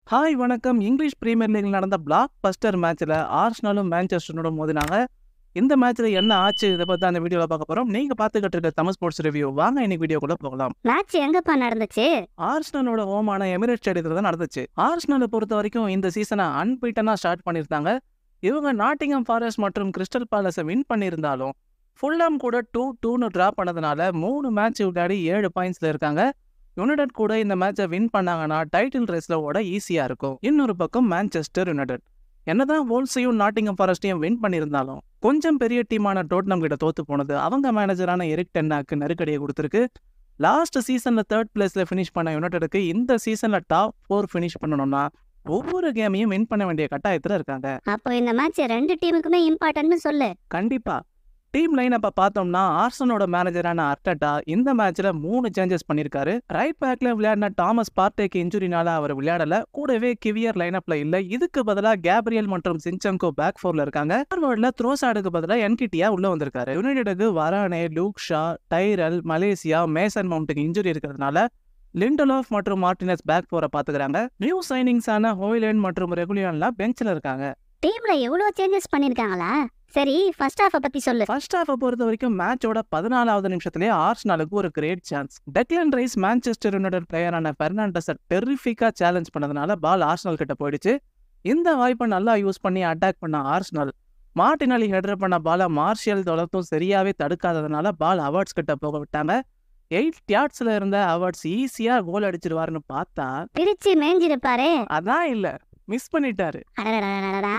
Hi வணக்கம் English premier லீக்ல நடந்த black Bastar மேட்ச்ல ஆர்ஸ்னாலும் மான்செஸ்டரும் மோதினாங்க இந்த மேட்ச்ல என்ன ஆச்சு இதை பத்தி அந்த வீடியோல பார்க்க போறோம் நீங்க பாத்துக்கிட்டு இருக்க தமிழ் ஸ்போர்ட்ஸ் ரிவ்யூ வாங்க இன்னைக்கு வீடியோக்குள்ள போகலாம் மேட்ச் எங்கப்பா நடந்துச்சு ஆர்ஸ்னலோட ஹோமான எமிரேட் ஸ்டேடியத்தில் தான் நடந்துச்சு ஆர்ஸ்னலை பொறுத்த வரைக்கும் இந்த சீசனை அன்பீட்டனா ஸ்டார்ட் பண்ணியிருந்தாங்க இவங்க நாட்டிங்கம் ஃபாரஸ்ட் மற்றும் கிறிஸ்டல் பேலஸை வின் பண்ணியிருந்தாலும் ஃபுல்லாம் கூட டூ டூன்னு ட்ரா பண்ணதுனால மூணு மேட்ச் விளையாடி ஏழு பாயிண்ட்ஸ்ல இருக்காங்க யுனைடெட் கூட இந்த மேட்சை வின் பண்ணாங்கன்னா டைட்டில் ரேஸ்ல ஓட ஈஸியா இருக்கும் இன்னொரு பக்கம் மான்செஸ்டர் யுனைடெட் என்னதான் வோல்ஸையும் நாட்டிங்கம் ஃபாரஸ்டையும் வின் பண்ணியிருந்தாலும் கொஞ்சம் பெரிய டீமான டோட்னம் கிட்ட தோத்து போனது அவங்க மேனேஜரான எரிக் டென்னாக்கு நெருக்கடியை கொடுத்துருக்கு லாஸ்ட் சீசன்ல தேர்ட் பிளேஸ்ல ஃபினிஷ் பண்ண யுனைடெடுக்கு இந்த சீசன்ல டாப் ஃபோர் ஃபினிஷ் பண்ணணும்னா ஒவ்வொரு கேமையும் வின் பண்ண வேண்டிய கட்டாயத்துல இருக்காங்க அப்போ இந்த மேட்ச் ரெண்டு டீமுக்குமே இம்பார்ட்டன்ட்னு சொல்லு கண்டிப்பா டீம் லைன் அப்ப பார்த்தோம்னா ஆர்சனோட மேனேஜரான அர்டட்டா இந்த மேட்ச்ல மூணு சேஞ்சஸ் பண்ணிருக்காரு ரைட் பேக்ல விளையாடின தாமஸ் பார்ட்டேக்கு இன்ஜுரினால அவர் விளையாடல கூடவே கிவியர் லைனப்ல இல்ல இதுக்கு பதிலா கேப்ரியல் மற்றும் சின்சங்கோ பேக் ஃபோர்ல இருக்காங்க ஃபார்வர்ட்ல த்ரோசாடுக்கு பதிலா என்கிட்டியா உள்ள வந்திருக்காரு யுனைடெடுக்கு வரானே Luke Shaw Tyrell Malacia Mason மவுண்ட்டுக்கு இன்ஜுரி இருக்கிறதுனால லிண்டலோஃப் மற்றும் மார்டினஸ் பேக் ஃபோரை பாத்துக்கிறாங்க நியூ சைனிங்ஸான ஹோய்லேண்ட் மற்றும் ரெகுலியான்லாம் பெஞ்சில் இருக்காங்க டீம்ல எவ்வளவு சேஞ்சஸ் பண்ணிருக்காங்களா சரி ஃபர்ஸ்ட் ஹாஃப பத்தி சொல்லு ஃபர்ஸ்ட் ஹாஃபை பொறுத்த வரைக்கும் மேட்சோட பதினாலாவது நிமிஷத்துலேயே ஆர்ஸ்னாலுக்கு ஒரு great chance Declan Rice Manchester United பிளேயரான பெர்னாண்டஸை டெரிஃபிக்காக சேலஞ்ச் பண்ணதுனால பால் ஆர்ஸ்னல் கிட்ட போயிடுச்சு இந்த வாய்ப்பை நல்லா யூஸ் பண்ணி அட்டாக் பண்ண ஆர்ஸ்னல் மார்டினலி ஹெடர் பண்ண பாலை மார்ஷியல் தொலைத்தும் சரியாவே தடுக்காததுனால பால் அவார்ட்ஸ் கிட்ட போக விட்டாங்க எயிட் யார்ட்ஸ்ல இருந்த அவார்ட்ஸ் ஈஸியா கோல் அடிச்சிருவாருன்னு பார்த்தா பிரிச்சு மேஞ்சிருப்பாரே அதான் இல்ல மிஸ் பண்ணிட்டாரு அடடடடடடா.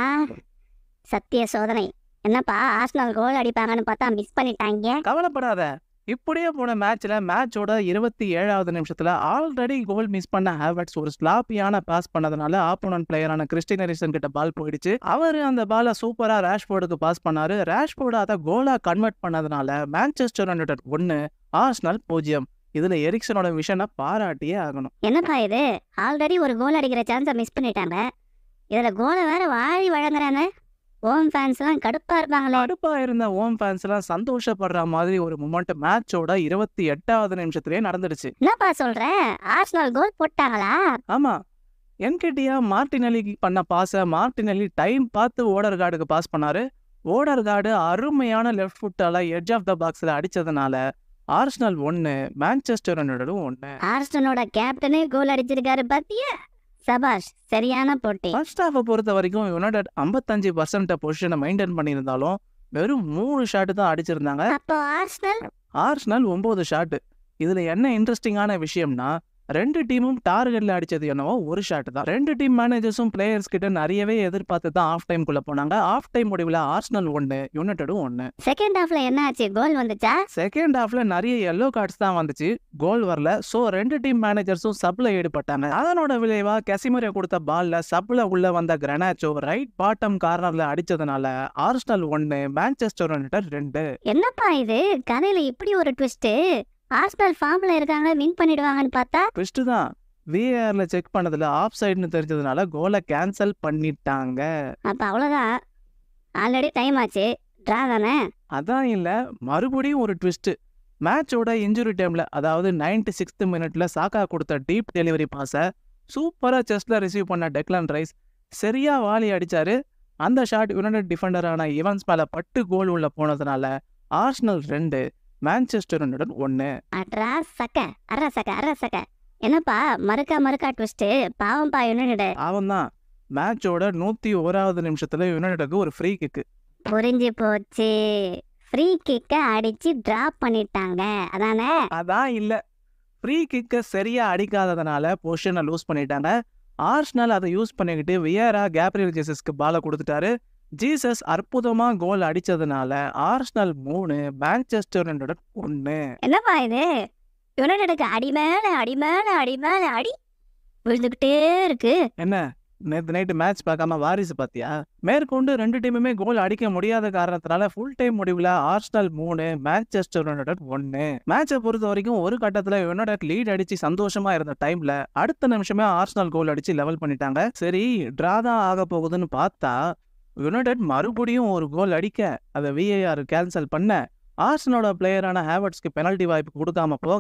சத்திய சோதனை என்னப்பா ஆர்சனல் கோல் அடிப்பாங்கன்னு பார்த்தா மிஸ் பண்ணிட்டாங்க கவலைப்படாத இப்படியே போன மேட்ச்ல மேட்சோட இருபத்தி ஏழாவது நிமிஷத்துல ஆல்ரெடி கோல் மிஸ் பண்ண ஹேவர்ட்ஸ் ஒரு ஸ்லாப்பியான பாஸ் பண்ணதுனால ஆப்போனன்ட் பிளேயரான கிறிஸ்டின் எரிசன் கிட்ட பால் போயிடுச்சு அவர் அந்த பாலை சூப்பரா ரேஷ்போர்டுக்கு பாஸ் பண்ணாரு ரேஷ்போர்டு அதை கோலா கன்வெர்ட் பண்ணதுனால மான்செஸ்டர் யுனைடெட் ஒன்னு ஆர்ஸ்னல் பூஜ்ஜியம் இதுல எரிக்சனோட விஷனை பாராட்டியே ஆகணும் என்னப்பா இது ஆல்ரெடி ஒரு கோல் அடிக்கிற சான்ஸை மிஸ் பண்ணிட்டாங்க இதுல கோலை வேற வாரி வழங்குறாங்க ஓம் ஃபேன்ஸ் எல்லாம் கடுப்பா இருப்பாங்களே கடுப்பா இருந்த ஓம் ஃபேன்ஸ் எல்லாம் சந்தோஷப்படுற மாதிரி ஒரு மூமெண்ட் மேட்சோட இருபத்தி எட்டாவது நிமிஷத்துலயே நடந்துடுச்சு என்னப்பா சொல்ற ஆர்சனல் கோல் போட்டாங்களா ஆமா என்கிட்டயா மார்டினலிக்கு பண்ண பாஸை மார்டினலி டைம் பார்த்து ஓடர் கார்டுக்கு பாஸ் பண்ணாரு ஓடர் கார்டு அருமையான லெஃப்ட் ஃபுட்டால எட்ஜ் ஆஃப் த பாக்ஸில் அடிச்சதுனால ஆர்ஸ்னல் ஒன்று மான்செஸ்டர் யுனைடடும் ஒன்று ஆர்சனலோட கேப்டனே கோல் அடிச்சிருக்காரு பாத்தியா சபாஷ் சரியான போட்டி ஃபர்ஸ்ட் ஹாஃபை பொறுத்த வரைக்கும் யுனைடெட் ஐம்பத்தஞ்சு பர்சன்ட் பொசிஷனை மெயின்டைன் பண்ணியிருந்தாலும் வெறும் மூணு ஷாட்டு தான் அடிச்சிருந்தாங்க அப்போ ஆர்சனல் ஆர்ஸ்னல் ஒன்பது ஷாட்டு இதுல என்ன இன்ட்ரெஸ்டிங்கான விஷயம்னா ரெண்டு டீமும் டார்கெட்ல அடிச்சது என்னவோ ஒரு ஷாட் தான் ரெண்டு டீம் மேனேஜர்ஸும் பிளேயர்ஸ் கிட்ட நிறையவே எதிர்பார்த்து தான் ஆஃப் டைம் குள்ள போனாங்க ஆஃப் டைம் முடிவில் ஆர்ஸ்னல் ஒன்னு யுனைடெடும் ஒன்னு செகண்ட் ஹாஃப்ல என்ன ஆச்சு கோல் வந்துச்சா செகண்ட் ஹாஃப்ல நிறைய எல்லோ கார்ட்ஸ் தான் வந்துச்சு கோல் வரல சோ ரெண்டு டீம் மேனேஜர்ஸும் சப்ல ஈடுபட்டாங்க அதனோட விளைவா கசிமரே கொடுத்த பால்ல சப்ல உள்ள வந்த கிரனாச்சோ ரைட் பாட்டம் கார்னர்ல அடிச்சதுனால ஆர்ஸ்னல் ஒன்னு மான்செஸ்டர் யுனைடெட் ரெண்டு என்னப்பா இது கதையில இப்படி ஒரு ட்விஸ்ட் ஆர்சனல் ஃபார்ம்ல இருக்காங்க வின் பண்ணிடுவாங்கன்னு பார்த்தா ட்விஸ்ட் தான் விஏஆர்ல செக் பண்ணதுல ஆஃப் சைடுன்னு தெரிஞ்சதுனால கோலை கேன்சல் பண்ணிட்டாங்க அப்ப அவ்வளவுதான் ஆல்ரெடி டைம் ஆச்சு ட்ரா தானே அதான் இல்ல மறுபடியும் ஒரு ட்விஸ்ட் மேட்சோட இன்ஜுரி டைம்ல அதாவது 96th சிக்ஸ்த் மினிட்ல சாக்கா கொடுத்த டீப் டெலிவரி பாஸை சூப்பரா செஸ்ட்ல ரிசீவ் பண்ண டெக்லான் ரைஸ் சரியா வாலி அடிச்சாரு அந்த ஷாட் யுனைடெட் டிஃபெண்டரான இவன்ஸ் மேல பட்டு கோல் உள்ள போனதுனால ஆர்ஸ்னல் ரெண்டு மான்செஸ்டர் யுனைடெட் ஒன்னு அட்ரா சக்க அற சக்க அற சக்க என்னப்பா மறுக்கா மறுக்கா ட்விஸ்ட் பாவம்பா யுனைடெட் அவன் தான் மேட்சோட நூத்தி ஓராவது நிமிஷத்துல யுனைடெடுக்கு ஒரு ஃப்ரீ கிக்கு புரிஞ்சு போச்சு ஃப்ரீ கிக்க அடிச்சு டிராப் பண்ணிட்டாங்க அதானே அதான் இல்ல ஃப்ரீ கிக்கை சரியா அடிக்காததுனால பொசிஷனை லூஸ் பண்ணிட்டாங்க ஆர்ஸ்னல் அதை யூஸ் பண்ணிக்கிட்டு வியரா கேப்ரியல் ஜீசஸ்க்கு பாலை கொடுத்துட்டாரு ஜீசஸ் அற்புதமா கோல் அடிச்சதுனால ஆர்ஸ்னல் மூணு மான்செஸ்டர் யுனைடெட் ஒன்னு என்னப்பா இது யுனைடெடுக்கு அடி மேல அடி மேல அடி மேல அடி விழுந்துகிட்டே இருக்கு என்ன நேற்று நைட்டு மேட்ச் பார்க்காம வாரிசு பாத்தியா மேற்கொண்டு ரெண்டு டீமுமே கோல் அடிக்க முடியாத காரணத்தினால ஃபுல் டைம் முடிவில் ஆர்ஸ்னல் மூணு மான்செஸ்டர் யுனைடெட் ஒன்னு மேட்சை பொறுத்த வரைக்கும் ஒரு கட்டத்துல யுனைடெட் லீட் அடிச்சு சந்தோஷமா இருந்த டைம்ல அடுத்த நிமிஷமே ஆர்ஸ்னல் கோல் அடிச்சு லெவல் பண்ணிட்டாங்க சரி டிரா தான் ஆக போகுதுன்னு பார்த்தா யுனைடெட் மறுபடியும் ஒரு கோல் அடிக்க அதை விஏஆர் கேன்சல் பண்ண ஆர்சனோட பிளேயரான ஹேவர்ட்ஸ்க்கு பெனல்டி வாய்ப்பு கொடுக்காம போக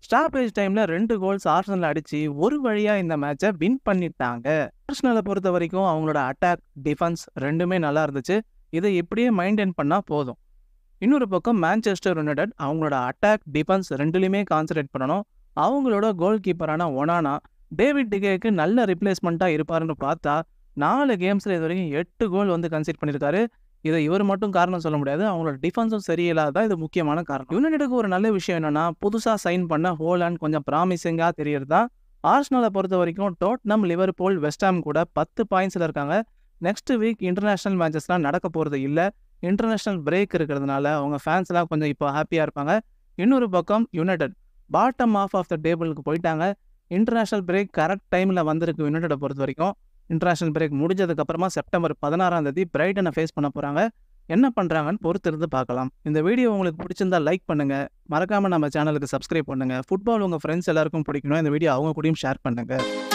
ஸ்டாப்பேஜ் டைம்ல ரெண்டு கோல்ஸ் ஆர்சனல் அடிச்சு ஒரு வழியா இந்த மேட்சை வின் பண்ணிட்டாங்க ஆர்சனலை பொறுத்த வரைக்கும் அவங்களோட அட்டாக் டிஃபென்ஸ் ரெண்டுமே நல்லா இருந்துச்சு இதை இப்படியே மெயின்டைன் பண்ணா போதும் இன்னொரு பக்கம் மான்செஸ்டர் யுனைடெட் அவங்களோட அட்டாக் டிஃபென்ஸ் ரெண்டுலையுமே கான்சன்ட்ரேட் பண்ணணும் அவங்களோட கோல் கீப்பரான ஒனானா டேவிட் டிகேக்கு நல்ல ரிப்ளேஸ்மெண்ட்டாக இருப்பாருன்னு பார்த்தா நாலு கேம்ஸில் இது வரைக்கும் எட்டு கோல் வந்து கன்சிட் பண்ணியிருக்காரு இதை இவர் மட்டும் காரணம் சொல்ல முடியாது அவங்களோட டிஃபென்ஸும் சரியில்லாத இது முக்கியமான காரணம் யுனைடெடுக்கு ஒரு நல்ல விஷயம் என்னன்னா புதுசாக சைன் பண்ண ஹோலாண்ட் கொஞ்சம் ப்ராமிசிங்காக தெரியறதா ஆர்ஸ்னலை பொறுத்த வரைக்கும் டோட்னம் லிவர்பூல் வெஸ்டாம் கூட பத்து பாயிண்ட்ஸில் இருக்காங்க நெக்ஸ்ட் வீக் இன்டர்நேஷ்னல் மேட்சஸ்லாம் நடக்க போகிறது இல்லை இன்டர்நேஷ்னல் பிரேக் இருக்கிறதுனால அவங்க ஃபேன்ஸ்லாம் கொஞ்சம் இப்போ ஹாப்பியாக இருப்பாங்க இன்னொரு பக்கம் United bottom of of the டேபிளுக்கு போயிட்டாங்க இன்டர்நேஷ்னல் பிரேக் கரெக்ட் டைமில் வந்திருக்கு யுனைடெடை பொறுத்த வரைக்கும் இன்டர்நேஷ்னல் பிரேக் முடிஞ்சதுக்கப்புறமா செப்டம்பர் பதினாறாம் தேதி பிரைட்டனை ஃபேஸ் பண்ண போகிறாங்க என்ன பண்ணுறாங்கன்னு பொறுத்திருந்து பார்க்கலாம் இந்த வீடியோ உங்களுக்கு பிடிச்சிருந்தா லைக் பண்ணுங்க மறக்காம நம்ம சேனலுக்கு சப்ஸ்கிரைப் பண்ணுங்க ஃபுட்பால் உங்கள் ஃப்ரெண்ட்ஸ் எல்லாருக்கும் பிடிக்கணும் இந்த வீடியோ அவங்க கூடயும் ஷேர் பண்ணுங்க